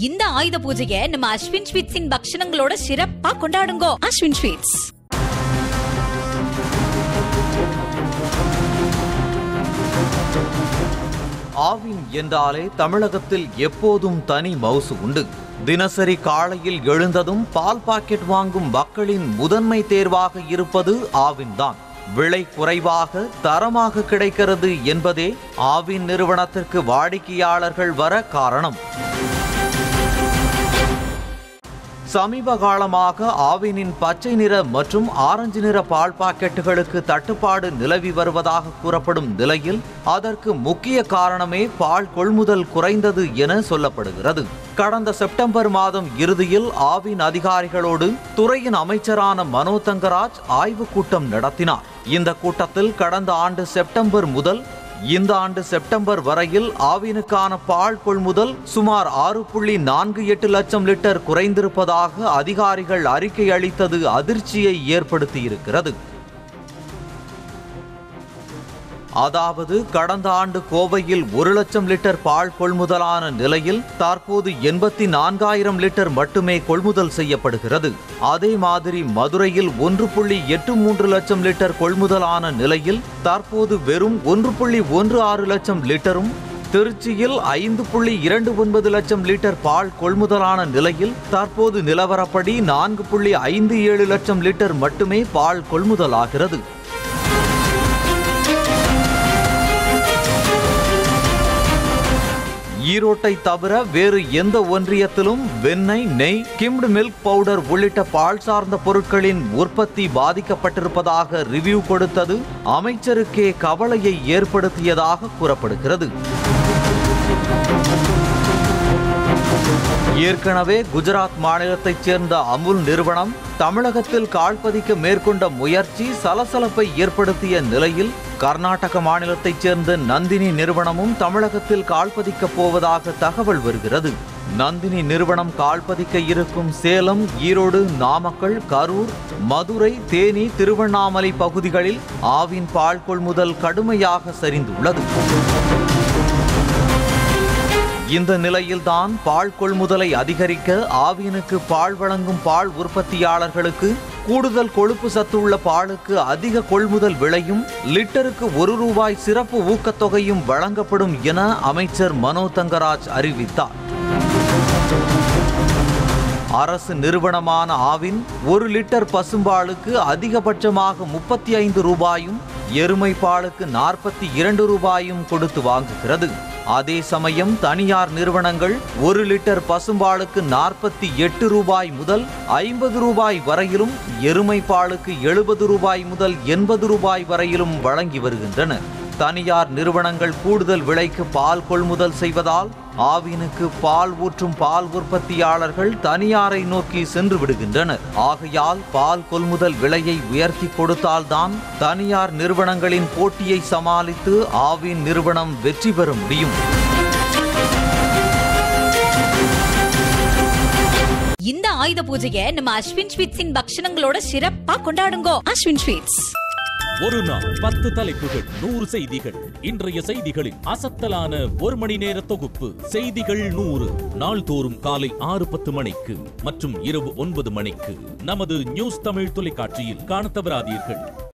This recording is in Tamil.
இந்த ஆயுத பூஜையை நம்ம அஸ்வின் ஸ்வீட்ஸின் பக்ஷணங்களோட சிறப்பா கொண்டாடுங்கோ அஸ்வின் ஸ்வீட்ஸ் ஆவின் என்றாலே தமிழகத்தில் எப்போதும் தனி மவுசு உண்டு தினசரி காலையில் எழுந்ததும் பால் பாக்கெட் வாங்கும் மக்களின் முதன்மை தேர்வாக இருப்பது ஆவின் தான் விலை குறைவாக தரமாக கிடைக்கிறது என்பதே ஆவின் நிறுவனத்திற்கு வாடிக்கையாளர்கள் வர காரணம் சமீப காலமாக ஆவினின் பச்சை நிற மற்றும் ஆரஞ்சு நிற பால் பாக்கெட்டுகளுக்கு தட்டுப்பாடு நிலவி வருவதாக கூறப்படும் நிலையில் அதற்கு முக்கிய காரணமே பால் கொள்முதல் குறைந்தது என சொல்லப்படுகிறது கடந்த செப்டம்பர் மாதம் இறுதியில் ஆவின் அதிகாரிகளோடு துறையின் அமைச்சரான மனோ தங்கராஜ் ஆய்வுக் கூட்டம் நடத்தினார் இந்த கூட்டத்தில் கடந்த ஆண்டு செப்டம்பர் முதல் இந்த ஆண்டு செப்டம்பர் வரையில் ஆவினுக்கான பால் கொள்முதல் சுமார் ஆறு புள்ளி நான்கு எட்டு லட்சம் லிட்டர் குறைந்திருப்பதாக அதிகாரிகள் அறிக்கை அளித்தது அதிர்ச்சியை ஏற்படுத்தியிருக்கிறது அதாவது கடந்த ஆண்டு கோவையில் ஒரு லட்சம் லிட்டர் பால் கொள்முதலான நிலையில் தற்போது எண்பத்தி நான்காயிரம் லிட்டர் மட்டுமே கொள்முதல் செய்யப்படுகிறது அதே மாதிரி மதுரையில் ஒன்று புள்ளி எட்டு மூன்று லட்சம் லிட்டர் கொள்முதலான நிலையில் தற்போது வெறும் ஒன்று புள்ளி ஒன்று ஆறு லட்சம் லிட்டரும் திருச்சியில் ஐந்து புள்ளி இரண்டு ஒன்பது லட்சம் லிட்டர் பால் கொள்முதலான நிலையில் தற்போது நிலவரப்படி நான்கு புள்ளி ஐந்து ஏழு லட்சம் லிட்டர் மட்டுமே பால் கொள்முதலாகிறது ஈரோட்டை தவிர வேறு எந்த ஒன்றியத்திலும் வெண்ணெய் நெய் கிம்டு மில்க் பவுடர் உள்ளிட்ட பால் சார்ந்த பொருட்களின் உற்பத்தி பாதிக்கப்பட்டிருப்பதாக ரிவ்யூ கொடுத்தது அமைச்சருக்கே கவலையை ஏற்படுத்தியதாக கூறப்படுகிறது ஏற்கனவே குஜராத் மாநிலத்தைச் சேர்ந்த அமுல் நிறுவனம் தமிழகத்தில் கால்பதிக்க மேற்கொண்ட முயற்சி சலசலப்பை ஏற்படுத்திய நிலையில் கர்நாடக மாநிலத்தைச் சேர்ந்த நந்தினி நிறுவனமும் தமிழகத்தில் கால்பதிக்கப் போவதாக தகவல் வருகிறது நந்தினி நிறுவனம் கால்பதிக்க இருக்கும் சேலம் ஈரோடு நாமக்கல் கரூர் மதுரை தேனி திருவண்ணாமலை பகுதிகளில் ஆவின் பால் கொள்முதல் கடுமையாக சரிந்துள்ளது இந்த நிலையில்தான் பால் கொள்முதலை அதிகரிக்க ஆவியனுக்கு பால் வழங்கும் பால் உற்பத்தியாளர்களுக்கு கூடுதல் கொழுப்பு சத்துள்ள பாலுக்கு அதிக கொள்முதல் விலையும் லிட்டருக்கு ஒரு ரூபாய் சிறப்பு ஊக்கத்தொகையும் வழங்கப்படும் என அமைச்சர் மனோ தங்கராஜ் அறிவித்தார் அரசு நிறுவனமான ஆவின் ஒரு லிட்டர் பசும்பாலுக்கு அதிகபட்சமாக முப்பத்தி ஐந்து ரூபாயும் எருமை பாலுக்கு நாற்பத்தி இரண்டு ரூபாயும் கொடுத்து வாங்குகிறது அதே சமயம் தனியார் நிறுவனங்கள் ஒரு லிட்டர் பசும்பாலுக்கு நாற்பத்தி எட்டு ரூபாய் முதல் ஐம்பது ரூபாய் வரையிலும் எருமை பாலுக்கு எழுபது ரூபாய் முதல் எண்பது ரூபாய் வரையிலும் வழங்கி வருகின்றன தனியார் நிறுவனங்கள் கூடுதல் விலைக்கு பால் கொள்முதல் செய்வதால் ஆவினுக்கு பால் ஊற்றும் பால் உற்பத்தியாளர்கள் தனியாரை நோக்கி சென்று விடுகின்றனர் ஆகையால் பால் கொள்முதல் விலையை உயர்த்தி கொடுத்தால்தான் தனியார் நிறுவனங்களின் போட்டியை சமாளித்து ஆவின் நிறுவனம் வெற்றி பெற முடியும் இந்த ஆயுத பூஜையை நம்ம அஸ்வின் ஸ்வீட்ஸின் பக்ஷணங்களோட சிறப்பா கொண்டாடுங்கோ அஸ்வின் ஸ்வீட்ஸ் ஒரு நாள் பத்து தலைப்புகள் நூறு செய்திகள் இன்றைய செய்திகளின் அசத்தலான ஒரு மணி நேர தொகுப்பு செய்திகள் நூறு நாள்தோறும் காலை ஆறு பத்து மணிக்கு மற்றும் இரவு ஒன்பது மணிக்கு நமது நியூஸ் தமிழ் தொலைக்காட்சியில் காணத் தவறாதீர்கள்